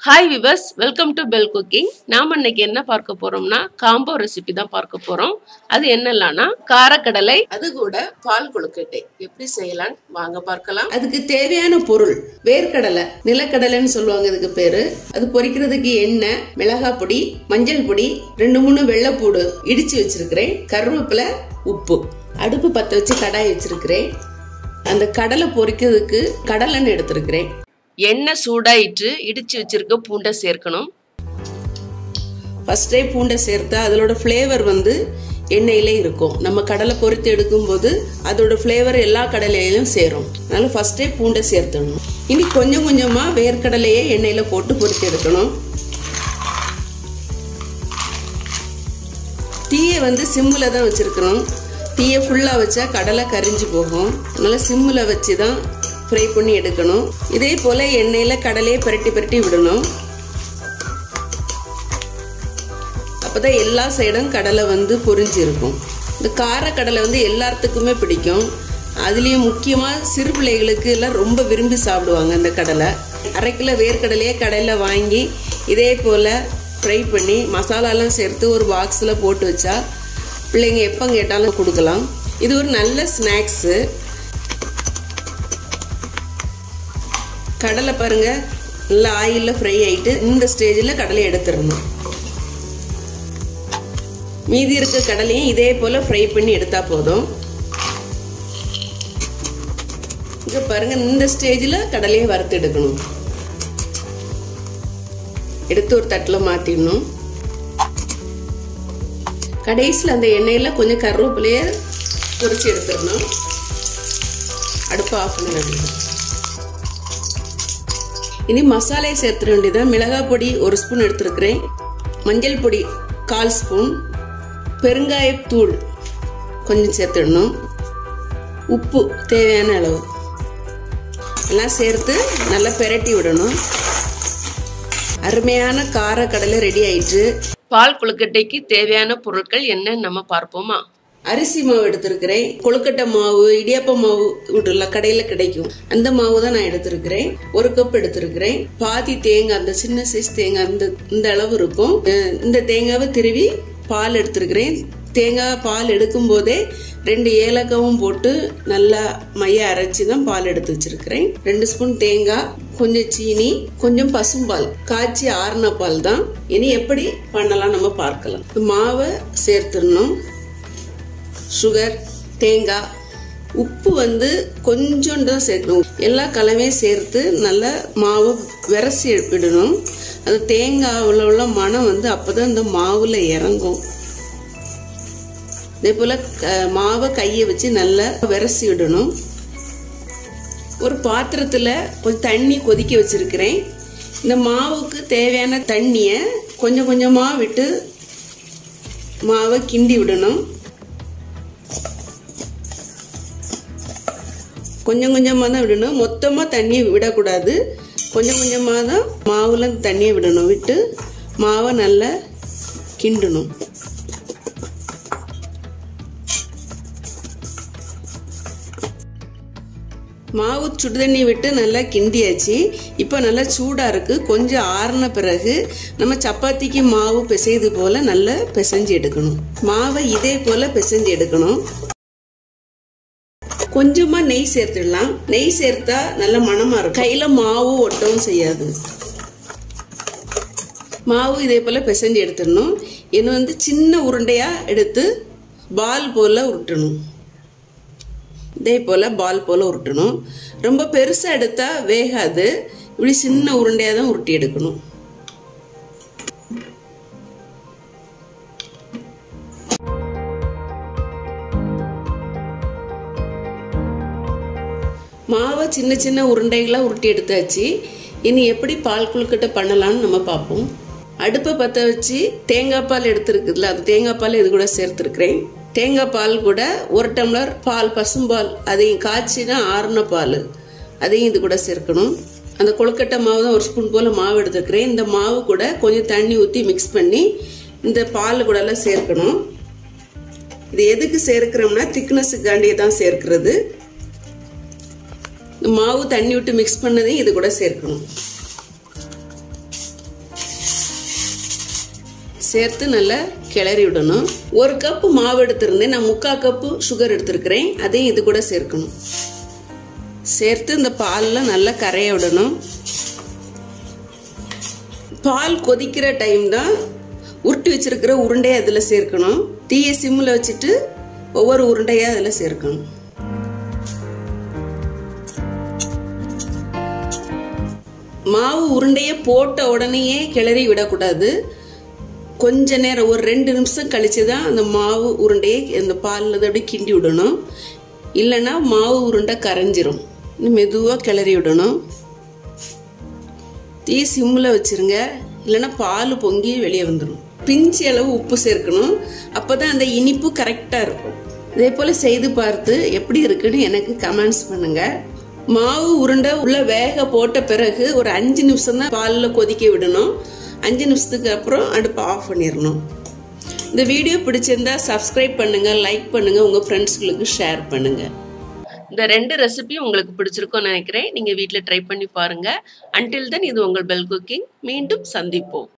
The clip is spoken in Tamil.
hi viewers welcome to bell cooking நாம் இன்னைக்கு என்ன பார்க்க போறோம்னா காம்போ ரெசிபி தான் பார்க்க போறோம் அது என்னலாம்னா காரக்கடலை அது கூட பால் கொழுக்கட்டை எப்படி செய்யலாம்னு வாங்க பார்க்கலாம் அதுக்கு தேவையான பொருள் வேர்க்கடலை நிலக்கடலைன்னு சொல்லுவாங்க இதுக்கு பேரு அது பொரிக்கிறதுக்கு எண்ணெய் மிளகாய் பொடி மஞ்சள் பொடி ரெண்டு மூணு வெள்ளைப்பூடு இடிச்சு வச்சிருக்கிறேன் கருவேப்பிலை உப்பு அடுப்பு பத்த வச்சு கடாய் வச்சிருக்கிறேன் அந்த கடலை பொரிக்கிறதுக்கு கடலெண்ணெய் எடுத்திருக்கிறேன் எண்ணெய் சூடாயிட்டு இடிச்சு வச்சிருக்க பூண்டை சேர்க்கணும் ஃபர்ஸ்டே பூண்டை சேர்த்தா அதோட ஃப்ளேவர் வந்து எண்ணெயிலே இருக்கும் நம்ம கடலை பொரித்து எடுக்கும்போது அதோட ஃப்ளேவர் எல்லா கடலையிலும் சேரும் அதனால ஃபர்ஸ்டே பூண்டை சேர்த்துடணும் இனி கொஞ்சம் கொஞ்சமாக வேர்க்கடலையே எண்ணெயில் போட்டு பொரித்து எடுக்கணும் தீயை வந்து சிம்மில் தான் வச்சுருக்கணும் தீயை ஃபுல்லாக வச்சா கடலை கரிஞ்சு போகும் அதனால் சிம்மில் வச்சு தான் ஃப்ரை பண்ணி எடுக்கணும் இதே போல் எண்ணெயில் கடலையை பிரட்டி பிரட்டி விடணும் அப்போதான் எல்லா சைடும் கடலை வந்து பொரிஞ்சு இருக்கும் இந்த காரக்கடலை வந்து எல்லாத்துக்குமே பிடிக்கும் அதுலேயும் முக்கியமாக சிறு பிள்ளைகளுக்கு எல்லாம் ரொம்ப விரும்பி சாப்பிடுவாங்க இந்த கடலை அரை கிலோ வேர்க்கடலையே கடையில் வாங்கி இதே போல் ஃப்ரை பண்ணி மசாலாலாம் சேர்த்து ஒரு பாக்ஸில் போட்டு வச்சா பிள்ளைங்க எப்போ கேட்டாலும் கொடுக்கலாம் இது ஒரு நல்ல ஸ்நாக்ஸு கடலை பாருங்க நல்லா ஆயிலில் ஃப்ரை ஆகிட்டு இந்த ஸ்டேஜில் கடலை எடுத்துடணும் மீதி இருக்க கடலையும் இதே போல் ஃப்ரை பண்ணி எடுத்தால் போதும் இங்கே பாருங்க இந்த ஸ்டேஜில் கடலையை வறுத்து எடுக்கணும் எடுத்து ஒரு தட்டில் மாற்றிடணும் கடைசியில் அந்த எண்ணெயில் கொஞ்சம் கருவேப்பிலையை பொரிச்சு எடுத்துடணும் அடுப்பு ஆஃப் பண்ணிடணும் இனி மசாலையை சேர்த்துட வேண்டியதான் மிளகாய் பொடி ஒரு ஸ்பூன் எடுத்துருக்கிறேன் மஞ்சள் பொடி கால் ஸ்பூன் பெருங்காயத்தூள் கொஞ்சம் சேர்த்துடணும் உப்பு தேவையான அளவு எல்லாம் சேர்த்து நல்லா பெரட்டி விடணும் அருமையான கார கடலை ரெடி ஆயிட்டு பால் கொழுக்கட்டைக்கு தேவையான பொருட்கள் என்னன்னு நம்ம பார்ப்போமா அரிசி மாவு எடுத்திருக்கிறேன் கொழுக்கட்டை மாவு இடியாப்ப மாவு வீட்டுல கடையில கிடைக்கும் அந்த மாவு தான் நான் எடுத்திருக்கிறேன் ஒரு கப் எடுத்திருக்கிறேன் பாதி தேங்காய் அந்த சின்ன சைஸ் தேங்காய் அந்த இந்த அளவு இருக்கும் அஹ் இந்த தேங்காவை திருவி பால் எடுத்திருக்கிறேன் தேங்காய் பால் எடுக்கும் போதே ரெண்டு ஏலக்காவும் போட்டு நல்லா மைய அரைச்சி தான் பால் எடுத்து வச்சிருக்கிறேன் ரெண்டு ஸ்பூன் தேங்காய் கொஞ்சம் சீனி கொஞ்சம் பசும்பால் காய்ச்சி ஆறின பால் தான் இனி எப்படி பண்ணலாம் நம்ம பார்க்கலாம் மாவை சேர்த்துடணும் சுகர் தேங்காய் உப்பு வந்து கொஞ்சோண்டு தான் சேர்க்கணும் எல்லா கலவையும் சேர்த்து நல்லா மாவு விரசி விடணும் அது தேங்காவில் உள்ள மனம் வந்து அப்போதான் இந்த மாவில் இறங்கும் இதே போல் மாவை கையை வச்சு நல்லா விரசி விடணும் ஒரு பாத்திரத்தில் கொஞ்சம் தண்ணி கொதிக்க வச்சுருக்கிறேன் இந்த மாவுக்கு தேவையான தண்ணியை கொஞ்சம் கொஞ்சமாக விட்டு மாவை கிண்டி விடணும் கொஞ்சம் கொஞ்சமாக தான் விடணும் மொத்தமாக தண்ணியை விடக்கூடாது கொஞ்சம் கொஞ்சமாக தான் மாவில் தண்ணியை விடணும் விட்டு மாவை நல்லா கிண்டணும் மாவு சுடுதண்ணி விட்டு நல்லா கிண்டியாச்சு இப்போ நல்லா சூடாக இருக்குது கொஞ்சம் ஆறின பிறகு நம்ம சப்பாத்திக்கு மாவு பிசைது போல் நல்லா பிசைஞ்சு எடுக்கணும் மாவை இதே போல் பிசைஞ்சு எடுக்கணும் கொஞ்சமா நெய் சேர்த்துடலாம் நெய் சேர்த்தா நல்ல மணமா இருக்கும் கையில மாவு ஒட்டவும் செய்யாது மாவு இதே போல பிசைஞ்சு எடுத்துடணும் இன்னும் வந்து சின்ன உருண்டையா எடுத்து பால் போல உருட்டணும் இதே போல பால் போல உருட்டணும் ரொம்ப பெருசா எடுத்தா வேகாது இப்படி சின்ன உருண்டையா தான் உருட்டி எடுக்கணும் மாவை சின்ன சின்ன உருண்டைகளாக உருட்டி எடுத்தாச்சு இனி எப்படி பால் கொழுக்கட்டை பண்ணலாம்னு நம்ம பார்ப்போம் அடுப்பை பற்ற வச்சு தேங்காய் பால் எடுத்துருக்குதுல அது தேங்காய் பால் இது கூட சேர்த்துருக்குறேன் தேங்காய் பால் கூட ஒரு டம்ளர் பால் பசும்பால் அதையும் காய்ச்சினா ஆறுன பால் அதையும் இது கூட சேர்க்கணும் அந்த கொழுக்கட்டை மாவு தான் ஒரு ஸ்பூன் போல் மாவு எடுத்துருக்கிறேன் இந்த மாவு கூட கொஞ்சம் தண்ணி ஊற்றி மிக்ஸ் பண்ணி இந்த பால் கூட எல்லாம் சேர்க்கணும் இது எதுக்கு சேர்க்கிறோம்னா திக்னஸுக்காண்டியே தான் சேர்க்கிறது மாவு தண்ணி விட்டு மிக்ஸ் பண்ணதையும் இது கூட சேர்க்கணும் சேர்த்து நல்லா கிளறி விடணும் ஒரு கப்பு மாவு எடுத்திருந்தேன் நான் முக்கால் கப்பு சுகர் எடுத்திருக்கிறேன் அதையும் இது கூட சேர்க்கணும் சேர்த்து இந்த பாலில் நல்லா கரைய விடணும் பால் கொதிக்கிற டைம் தான் உருட்டி வச்சிருக்கிற உருண்டையை அதில் சேர்க்கணும் தீய சிம்மில் வச்சுட்டு ஒவ்வொரு உருண்டையாக அதில் சேர்க்கணும் மாவு உருண்டையை போட்ட உடனேயே கிளறி விடக்கூடாது கொஞ்ச நேரம் ஒரு ரெண்டு நிமிஷம் கழிச்சு தான் அந்த மாவு உருண்டையை அந்த பாலில் அப்படி கிண்டி விடணும் இல்லைன்னா மாவு உருண்டை கரைஞ்சிரும் மெதுவாக கிளறி விடணும் தீ சிம்மில் வச்சுருங்க இல்லைன்னா பால் பொங்கி வெளியே வந்துடும் பிஞ்சு அளவு உப்பு சேர்க்கணும் அப்போ தான் அந்த இனிப்பு கரெக்டாக இருக்கும் இதே போல் செய்து பார்த்து எப்படி இருக்குன்னு எனக்கு கமெண்ட்ஸ் பண்ணுங்கள் மாவு உருண்டை உள்ள வேக போட்ட பிறகு ஒரு அஞ்சு நிமிஷம் தான் பாலில் கொதிக்க விடணும் அஞ்சு நிமிஷத்துக்கு அப்புறம் அடுப்பை ஆஃப் பண்ணிடணும் இந்த வீடியோ பிடிச்சிருந்தா சப்ஸ்கிரைப் பண்ணுங்க லைக் பண்ணுங்க உங்க ஃப்ரெண்ட்ஸ்களுக்கு ஷேர் பண்ணுங்க இந்த ரெண்டு ரெசிபியும் உங்களுக்கு பிடிச்சிருக்கும்னு நினைக்கிறேன் நீங்கள் வீட்டில் ட்ரை பண்ணி பாருங்கள் அன்டில் தென் இது உங்கள் பெல் குக்கிங் மீண்டும் சந்திப்போம்